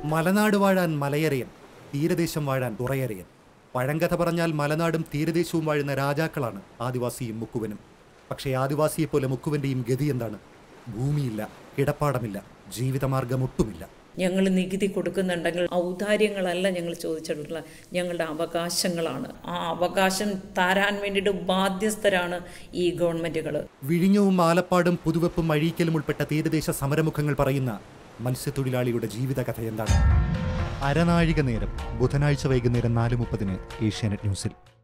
മലനാട് വാഴാൻ മലയരയൻ തീരദേശം വാഴാൻ തുറയരയൻ പഴങ്കഥ പറഞ്ഞാൽ മലനാടും തീരദേശവും വാഴുന്ന രാജാക്കളാണ് ആദിവാസിയും മുക്കുവനും പക്ഷേ ആദിവാസിയെപ്പോലെ മുക്കുവന്റെയും ഗതി എന്താണ് ഭൂമിയില്ല കിടപ്പാടമില്ല ജീവിതമാർഗം ഒട്ടുമില്ല ഞങ്ങൾ നികുതി കൊടുക്കുന്നുണ്ടെങ്കിൽ ഔദാര്യങ്ങളല്ല ഞങ്ങൾ ചോദിച്ചിട്ടുള്ള ഞങ്ങളുടെ അവകാശങ്ങളാണ് ആ അവകാശം തരാൻ വേണ്ടിയിട്ട് ബാധ്യസ്ഥരാണ് ഈ ഗവൺമെൻറ്റുകൾ വിഴിഞ്ഞവും ആലപ്പാടും പുതുവെപ്പും അഴീക്കലും ഉൾപ്പെട്ട തീരദേശ സമരമുഖങ്ങൾ പറയുന്ന മത്സ്യത്തൊഴിലാളിയുടെ ജീവിതകഥ എന്താണ് അരനാഴിക നേരം ബുധനാഴ്ച വൈകുന്നേരം നാല് മുപ്പതിന് ഏഷ്യാനെറ്റ് ന്യൂസിൽ